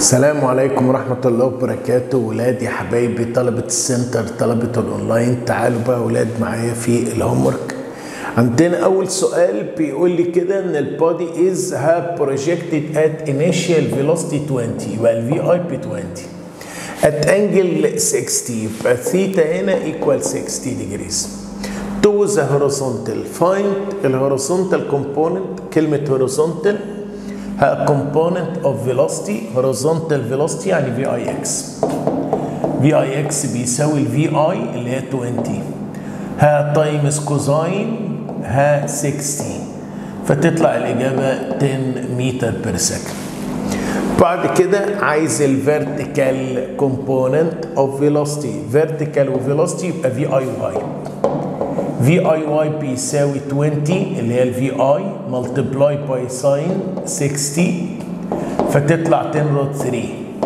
السلام عليكم ورحمة الله وبركاته ولادي حبايبي طلبة السنتر طلبة الأونلاين تعالوا بقى ولاد معايا في الهومورك عندنا أول سؤال بيقول لي كده إن البودي از have projected at initial velocity 20 يبقى ال VI ب 20 at angle 60 يبقى ثيتا هنا equal 60 degrees to the horizontal find ال horizontal component كلمة horizontal ها component of velocity horizontal velocity يعني في اي اكس في اي اكس بيساوي الفي اي اللي هي 20 ها تايمز كوزاين ها 60 فتطلع الاجابه 10 متر بير سكند بعد كده عايز الفيرتيكال كومبوننت اوف فيلوسيتي فيرتيكال وفيلوسيتي يبقى في اي واي في اي واي بيساوي 20 اللي هي الفي اي ملتبلاي باي ساين 60 فتطلع 10 روت 3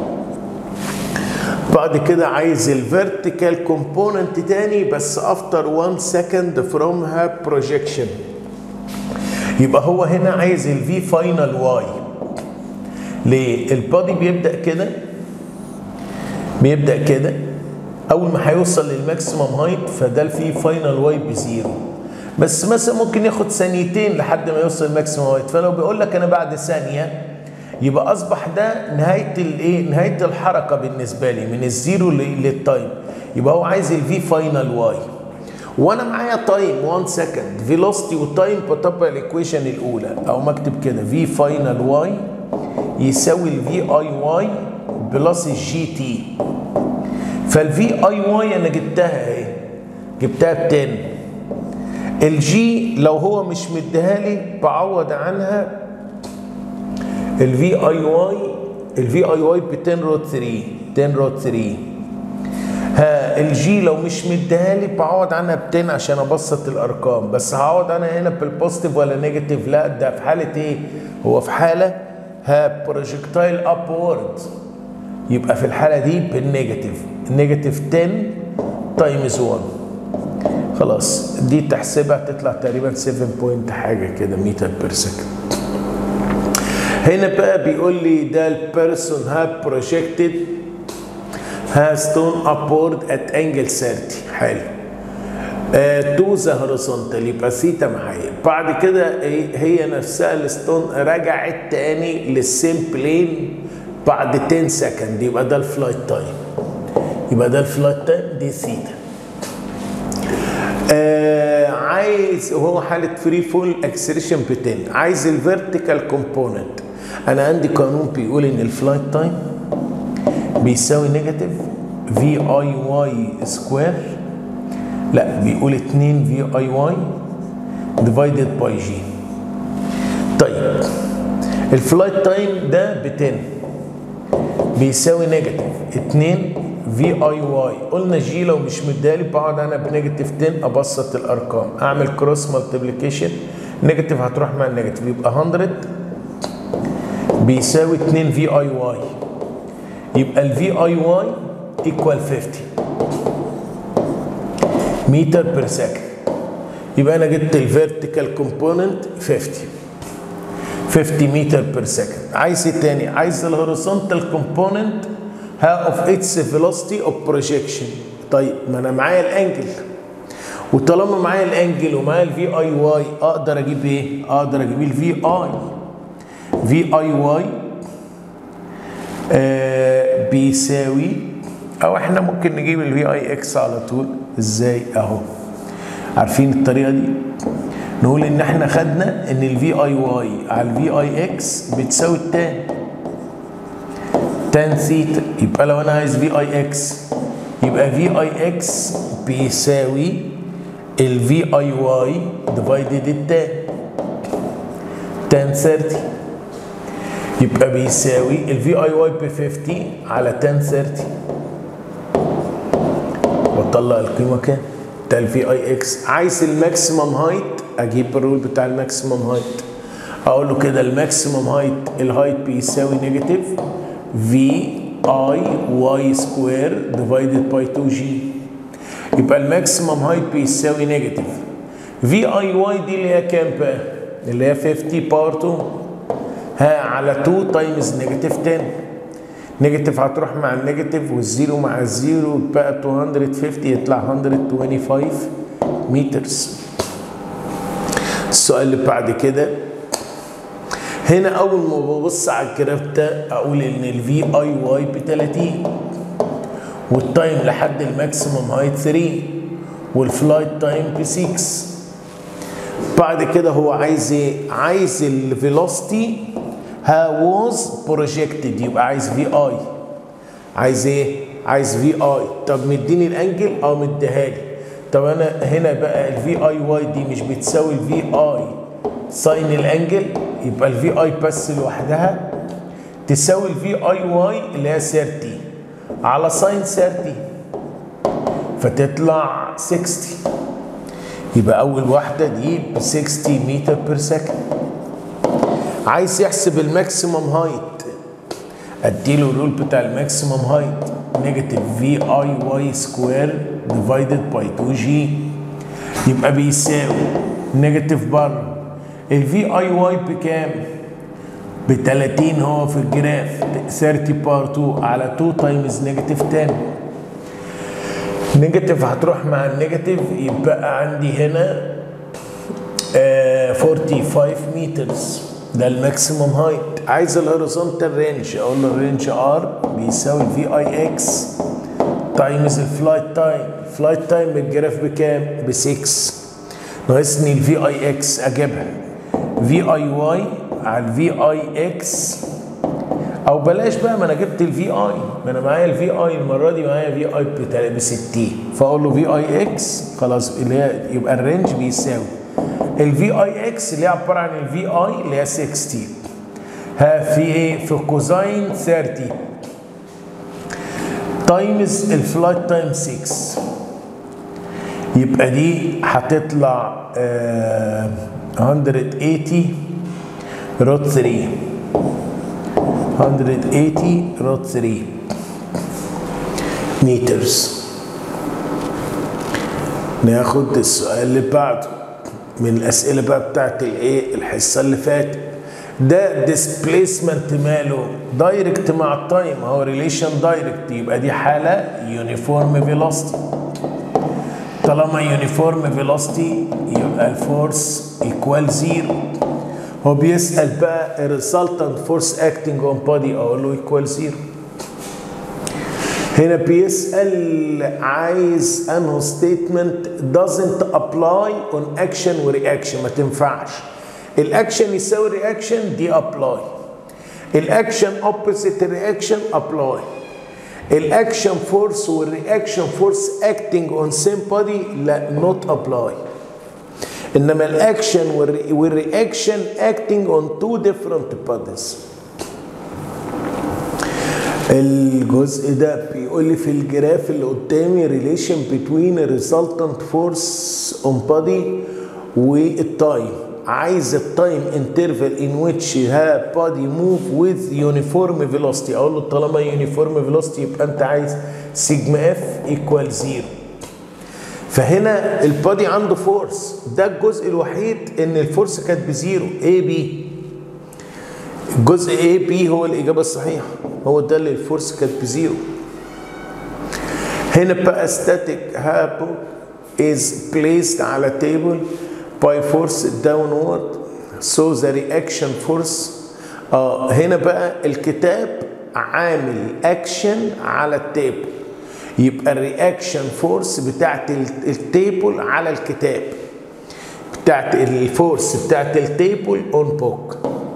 بعد كده عايز الفيرتيكال كومبوننت تاني بس افتر 1 سكند فروم ها بروجيكشن يبقى هو هنا عايز الفي فاينل واي ليه البادي بيبدا كده بيبدا كده اول ما هيوصل للماكسيمم هايت فده الفي فاينل واي بزيرو بس مثلا ممكن ياخد ثانيتين لحد ما يوصل للماكسيمم هايت فلو بيقول لك انا بعد ثانيه يبقى اصبح ده نهايه الايه نهايه الحركه بالنسبه لي من الزيرو للتايم يبقى هو عايز الفي فاينل واي وانا معايا تايم 1 سكند فيلوسيتي وتايم بطبق الايكويشن الاولى او مكتب كده في فاينل واي يساوي الفي اي واي بلس الجي تي فالفي اي واي انا جبتها اهي جبتها ب 10 الجي لو هو مش مديها لي بعوض عنها الفي اي واي الفي اي واي ب 10 روت 3 10 روت 3 ها الجي لو مش مديها لي بعوض عنها ب 10 عشان ابسط الارقام بس هعوض عنها هنا بالبوزيتيف ولا نيجاتيف لا ده في حاله ايه هو في حاله ها بروجكتايل ابورد يبقى في الحاله دي بالنيجاتيف النيجاتيف 10 تايمز 1 خلاص دي تحسبها تطلع تقريبا 7 بوينت حاجه كده متر بير سكند هنا بقى بيقول لي ده البيرسون هاب بروجكتد ها ستون ابورد ات انجل 30 حلو تو ذا هوريزونتال يبقى ثيتا معايا بعد كده هي نفسها الستون رجعت تاني للسيم بلين بعد 10 سكند يبقى ده الفلايت تايم يبقى ده الفلايت تايم دي ثيتا آه عايز وهو حاله فري فول اكسلريشن ب 10 عايز الفيرتيكال كومبوننت انا عندي قانون بيقول ان الفلايت تايم بيساوي نيجاتيف في اي واي سكوير لا بيقول 2 في اي واي ديفايدد باي جي طيب الفلايت تايم ده ب 10 بيساوي نيجاتيف 2 في اي واي قلنا جي لو مش مدالي بقعد انا بنيجاتيف 10 ابسط الارقام اعمل كروس مالتيبليكيشن نيجاتيف هتروح مع النيجاتيف يبقى 100 بيساوي 2 في اي واي يبقى الفي اي واي ايكوال 50 متر بير سكند يبقى انا جبت الفيرتيكال كومبوننت 50 50 متر بير سكند عايز ايه تاني عايز الهوريزونتال كومبوننت ها اوف اتس فيلوسيتي اوف بروجيكشن طيب ما انا معايا الانجل وطالما معايا الانجل ومعايا الفي اي واي اقدر اجيب ايه اقدر اجيب الفي اي في اي واي آه بيساوي او احنا ممكن نجيب الفي اي اكس على طول ازاي اهو عارفين الطريقه دي نقول ان احنا خدنا ان الفي اي واي على الفي اي اكس بتساوي التان تان ثيتا يبقى لو انا عايز في اي اكس يبقى في اي اكس بيساوي الفي اي واي ديفايدد التان تان 30 يبقى بيساوي الفي اي واي ب 50 على تان 30 واطلع القيمه كام؟ ده الفي اي اكس عايز الماكسيمم هايت اجيب الرول بتاع الماكسيمم هايت اقول له كده الماكسيمم هايت الهايت بيساوي نيجاتيف في اي واي سكوير ديفايدد باي 2 جي يبقى الماكسيمم هايت بيساوي نيجاتيف في اي واي دي اللي هي كام بقى؟ اللي هي 50 باور 2 ها على 2 تايمز نيجاتيف 10 نيجاتيف هتروح مع النيجاتيف والزيرو مع الزيرو بقى 250 يطلع 125 مترز السؤال اللي بعد كده هنا اول ما ببص على الجراف ده اقول ان الفي اي واي ب 30 والتايم لحد الماكسيموم هايت 3 والفلايت تايم ب 6 بعد كده هو عايز ايه؟ عايز الفيلوسيتي ها واز بروجيكتد يبقى عايز في اي عايز ايه؟ عايز في اي طب مديني الانجل اه مديها لي طب انا هنا بقى الفي اي واي دي مش بتساوي الفي اي ساين الانجل يبقى الفي اي بس لوحدها تساوي الفي اي واي اللي هي 30 على ساين 30 فتطلع 60 يبقى اول واحده دي ب 60 متر بير سكند عايز يحسب الماكسيمم هايت اديله الرول بتاع الماكسيمم هايت نيجاتيف في اي واي سكوير ديفايدد باي 2 جي يبقى بيساوي نيجاتيف بره الفي اي واي بكام؟ ب 30 هو في الجراف 30 بار 2 على 2 تايمز نيجاتيف 10 نيجاتيف هتروح مع النيجاتيف يبقى عندي هنا آه 45 مترز ده الماكسيموم هايت عايز الهوريزونتال رينج اقول له الرينج ار بيساوي الفي اي اكس تايمز الفلايت تايم الفلايت تايم بالجراف بكام؟ ب 6 ناقصني الفي اي اكس اجيبها في اي واي على الفي اي اكس او بلاش بقى ما انا جبت الفي اي ما انا معايا الفي اي المره دي معايا في اي ب 60 فاقول له في اي اكس خلاص اللي هي يبقى الرينج بيساوي الفي اي اكس اللي هي عباره عن الفي اي اللي هي 60 ها في ايه في كوزاين 30 تايمز الفلايت تايم 6 يبقى دي هتطلع آه 180 روت 3 180 روت 3 مترز ناخد السؤال اللي بعده من الاسئله بقى بتاعت الايه الحصه اللي فاتت ده ديسبيسمنت ماله دايركت مع التايم هو ريليشن دايركت يبقى دي حاله يونيفورم فيلوسيتي طالما يونيفورم فيلوسيتي يبقى الفورس ايكوال زيرو هو بيسال بقى الريسلتنت فورس اكتنج اون بودي اقول له ايكوال زيرو هنا بيسال عايز انه ستيتمنت doesn't apply on action ورياكشن ما تنفعش الاكشن يساوي الرياكشن دي ابلاي الاكشن اوبوزيت الرياكشن ابلاي الاكشن فورس والرياكشن فورس اكتنج اون سيم بودي لا نوت ابلاي انما الاكشن والرياكشن اكتنج اون تو ديفرنت بوديز الجزء ده بيقول لي في الجراف اللي قدامي ريليشن بتوين الريزلتنت فورس اون بودي والتايم عايز التايم انترفال ان ويتش ها بادي موف وذ يونيفورم فيلوسيتي اقول له طالما يونيفورم فيلوسيتي يبقى انت عايز سيجما اف ايكوال زيرو فهنا البادي عنده فورس ده الجزء الوحيد ان الفورس كانت بزيرو اي بي الجزء اي بي هو الاجابه الصحيحه هو ده اللي الفورس كانت بزيرو هنا بقى static هابو is placed على table by force downward so the reaction force اه هنا بقى الكتاب عامل اكشن على التيبل يبقى الرياكشن فورس بتاعت التيبل على الكتاب بتاعت الفورس بتاعت التيبل اون بوك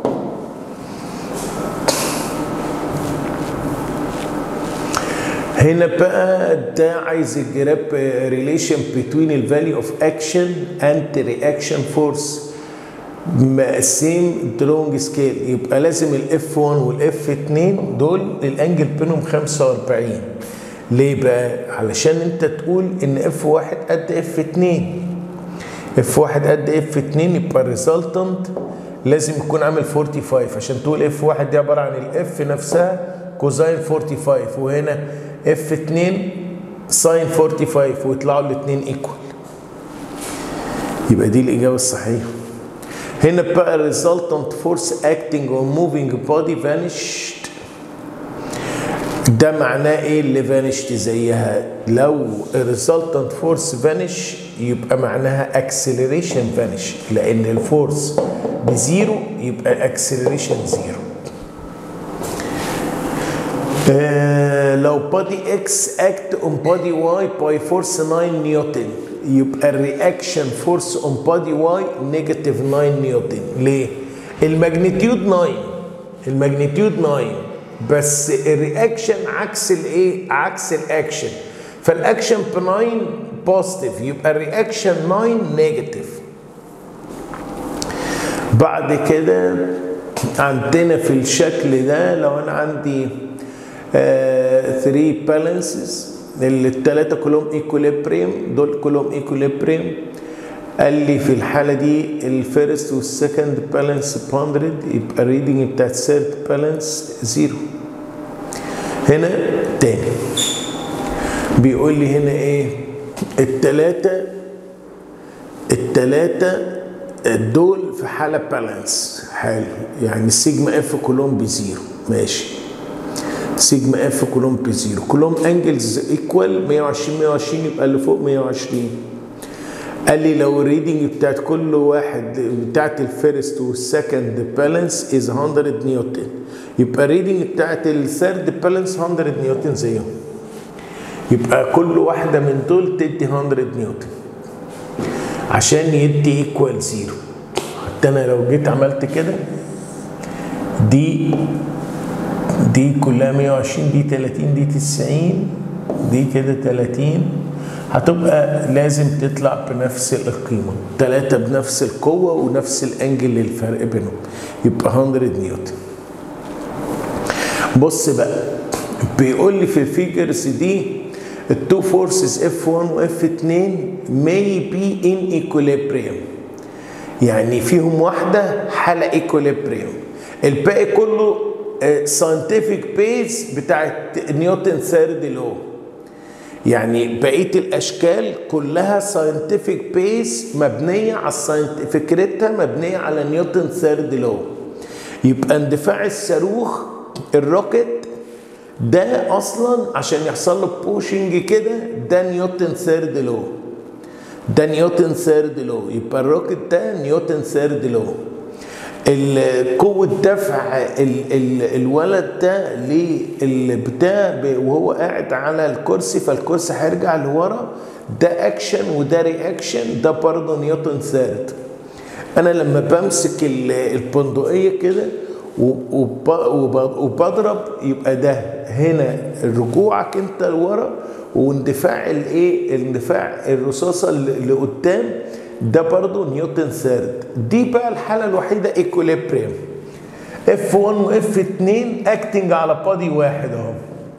هنا بقى ده عايز الجراب ريليشن بين الفاليو اوف اكشن اند رياكشن فورس مقسم لونج سكيل يبقى لازم الاف 1 والاف 2 دول الانجل بينهم 45 ليه بقى؟ علشان انت تقول ان اف 1 قد اف 2 اف 1 قد اف 2 يبقى الريزلتنت لازم يكون عامل 45 عشان تقول اف 1 دي عباره عن الاف نفسها كوزاين 45 وهنا اف 2 ساين 45 ويطلعوا الاثنين ايكوال يبقى دي الاجابه الصحيحه هنا بقى resultant force acting on moving body vanished ده معناه ايه اللي فانشت زيها لو الريزلتنت فورس فانش يبقى معناها اكسلريشن فانش لان الفورس بزيرو يبقى الاكسلريشن زيرو آه لو بادي اكس اكت اون بادي واي باي فورس 9 نيوتن يبقى الرياكشن فورس اون بادي واي نيجاتيف 9 نيوتن ليه؟ الماجنتيود 9 الماجنتيود 9 بس الرياكشن عكس الايه؟ عكس الاكشن فالاكشن ب 9 بوزيتيف يبقى الرياكشن 9 نيجاتيف بعد كده عندنا في الشكل ده لو انا عندي 3 بالانسز الثلاثه كلهم ايكوليبريم دول كلهم ايكوليبريم قال لي في الحالة دي الفيرست والسكند بالانس ب 100 يبقى الريدنج بتاع الثيرد بالانس زيرو هنا تاني بيقول لي هنا ايه التلاتة التلاتة دول في حالة بالانس حلو يعني السيجما اف كلهم بزيرو ماشي سيجما اف كلهم بزيرو كلهم انجلز ايكوال 120 120 يبقى اللي فوق 120 قال لي لو الريدنج بتاعت كل واحد بتاعت الفيرست والسكند بالانس از 100 نيوتن يبقى الريدنج بتاعت الثيرد بالانس 100 نيوتن زيهم يبقى كل واحده من دول تدي 100 نيوتن عشان يدي ايكوال زيرو حتى انا لو جيت عملت كده دي دي كلها 120 دي 30 دي 90 دي كده 30 هتبقى لازم تطلع بنفس القيمة ثلاثة بنفس القوة ونفس الانجل للفرق بينهم يبقى 100 نيوتن بص بقى بيقول لي في الفيجرز دي التو فورسز F1 و F2 may be in equilibrium يعني فيهم واحدة حالة equilibrium الباقي كله ساينتفك بيز بتاعت نيوتن ثيرد لو يعني بقيه الاشكال كلها ساينتفك بيز مبنيه على الساينت فكرتها مبنيه على نيوتن ثيرد لو يبقى اندفاع الصاروخ الروكت ده اصلا عشان يحصل له بوشنج كده ده نيوتن ثيرد لو ده نيوتن ثيرد لو يبقى الروكت ده نيوتن ثيرد لو قوة دفع ال ال الولد ده للبتاع وهو قاعد على الكرسي فالكرسي هيرجع لورا ده اكشن وده رياكشن ده برضه نيوتن ثيرد انا لما بمسك البندقيه كده وبضرب يبقى ده هنا رجوعك انت لورا واندفاع الايه اندفاع الرصاصه اللي قدام ده برضه نيوتن ثيرد دي بقى الحاله الوحيده ايكوليبريم اف 1 واف 2 اكتنج على بادي واحد اهو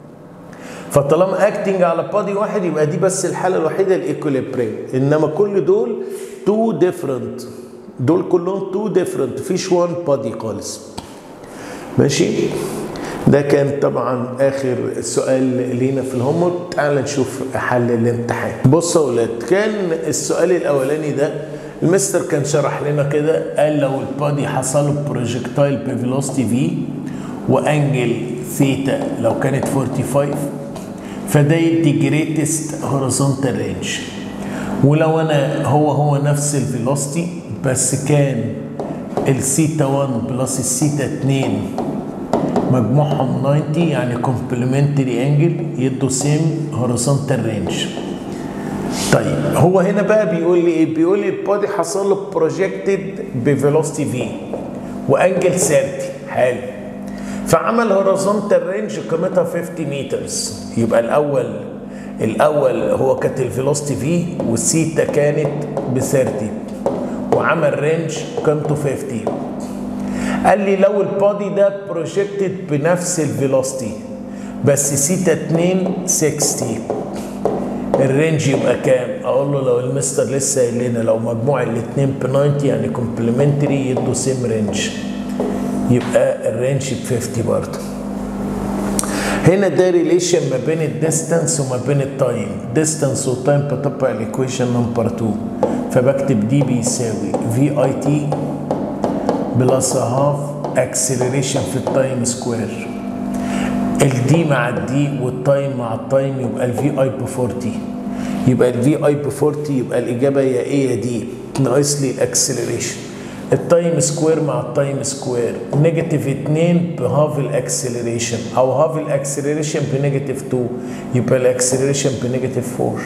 فطالما اكتنج على بادي واحد يبقى دي بس الحاله الوحيده الايكوليبريم انما كل دول تو ديفرنت دول كلهم تو ديفرنت مفيش وان بادي خالص ماشي ده كان طبعا اخر سؤال لينا في الهومورك تعال نشوف حل الامتحان بصوا يا اولاد كان السؤال الاولاني ده المستر كان شرح لنا كده قال لو البادي حصل له بروجكتايل بفيلوستي في وانجل ثيتا لو كانت 45 فده يدي جريتست هوريزونتال رينج ولو انا هو هو نفس الفيلوستي بس كان السيتا 1 بلس السيتا 2 مجموعهم 90 يعني كومبلمنتري انجل يدوا سيم هوريزونتال رينج طيب هو هنا بقى بيقول لي ايه بيقول لي البادي حصل له بروجكتد بفيلوستي في وانجل 30 حلو فعمل هوريزونتال رينج قيمتها 50 مترز يبقى الاول الاول هو كانت الفيلوستي في والسيتا كانت ب 30 وعمل رينج قيمته 50 قال لي لو البادي ده بروجكتد بنفس الفيلوستي بس سيتا 2 60 الرينج يبقى كام؟ اقول له لو المستر لسه قايل لنا لو مجموع الاثنين ب 90 يعني كومبلمنتري يدوا سيم رينج يبقى الرينج ب 50 برضه هنا ده ريليشن ما بين الديستانس وما بين التايم ديستانس والتايم بطبق الايكويشن نمبر 2 فبكتب دي بيساوي في اي تي بلس هاف اكسلريشن في التايم سكوير الدي مع الدي والتايم مع التايم يبقى الفي اي ب 40 يبقى الفي اي ب 40 يبقى الاجابه يا ايه يا دي ناقص لي الاكسلريشن التايم سكوير مع التايم سكوير نيجاتيف 2 بهاف الاكسلريشن او هاف الاكسلريشن بنيجاتيف 2 يبقى الاكسلريشن بنيجاتيف 4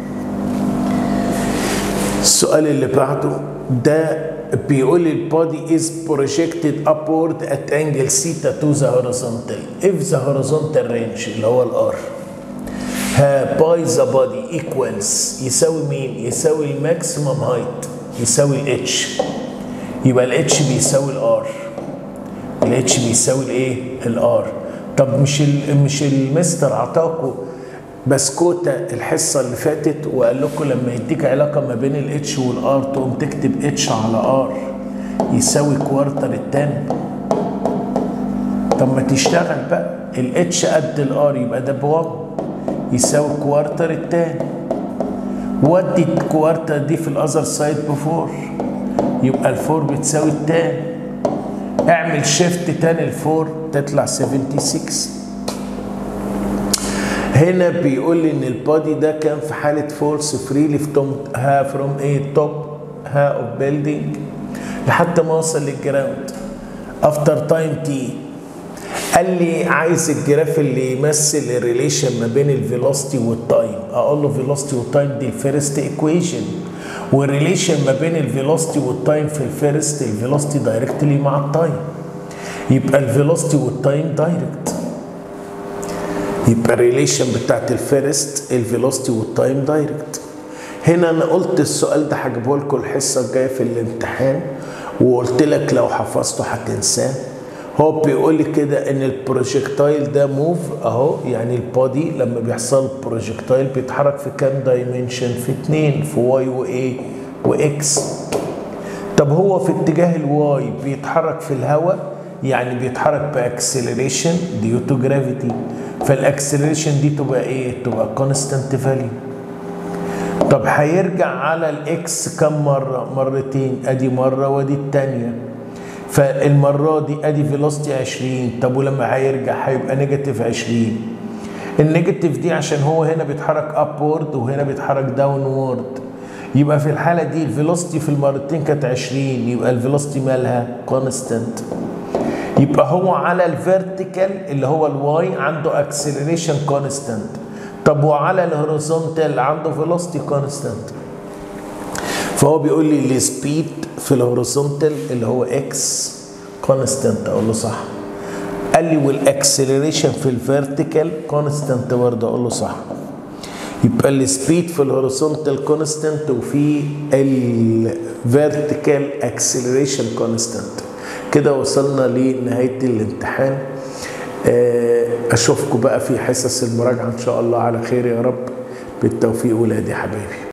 السؤال اللي بعده ده بيقول لي البودي is projected upward at angle theta to the horizontal if the horizontal range اللي هو الار ها by the body equals يساوي مين؟ يساوي الماكسيمم هايت يساوي الاتش يبقى الاتش بيساوي الار الاتش بيساوي الايه؟ الار طب مش ال مش المستر عطاكم بسكوته الحصه اللي فاتت وقال لكم لما يديك علاقه ما بين الاتش والار تقوم تكتب اتش على ار يساوي كوارتر التاني طب ما تشتغل بقى الاتش قد الار يبقى ده بواب يساوي كوارتر التاني ودي الكوارتر دي في الاذر سايد بفور يبقى الفور بتساوي التاني اعمل شيفت تاني الفور تطلع 76 هنا بيقول لي ان البادي ده كان في حاله فورس فري ليفتوم ها فروم ايه توب ها اوف بيلدينج لحد ما وصل للجراوند افتر تايم تي قال لي عايز الجراف اللي يمثل الريليشن ما بين الفيلوسيتي والتايم اقول له فيلوسيتي والتايم دي الفيرست ايكويشن والريليشن ما بين الفيلوسيتي والتايم في الفيرست الفيلوسيتي دايركتلي مع التايم يبقى الفيلوسيتي والتايم دايركت يبقى الريليشن بتاعت الفيرست الفيلوسيتي والتايم دايركت هنا انا قلت السؤال ده هجيبه لكم الحصه الجايه في الامتحان وقلت لك لو حفظته هتنساه هو بيقول لي كده ان البروجكتايل ده موف اهو يعني البادي لما بيحصل بروجكتايل بيتحرك في كام دايمنشن في اتنين في واي وايه واكس طب هو في اتجاه الواي بيتحرك في الهواء يعني بيتحرك باكسلريشن ديو تو جرافيتي فالاكسلريشن دي تبقى ايه تبقى كونستانت فاليو طب هيرجع على الاكس كم مره مرتين ادي مره وادي الثانيه فالمره دي ادي فيلوستي 20 طب ولما هيرجع هيبقى نيجاتيف 20 النيجاتيف دي عشان هو هنا بيتحرك ابورد وهنا بيتحرك داونورد يبقى في الحاله دي الفيلوستي في المرتين كانت 20 يبقى الفيلوستي مالها كونستانت يبقى هو على الفيرتيكال اللي هو الواي عنده اكسلريشن كونستانت طب وعلى الهوريزونتال عنده فيلوستي كونستانت فهو بيقول لي السبيد في الهوريزونتال اللي هو اكس كونستانت اقول له صح قال لي والاكسلريشن في الفيرتيكال كونستانت برضه اقول له صح يبقى السبيد في الهوريزونتال كونستانت وفي الفيرتيكال اكسلريشن كونستانت كده وصلنا لنهايه الامتحان اشوفكم بقى في حصص المراجعه ان شاء الله على خير يا رب بالتوفيق ولادي حبايبي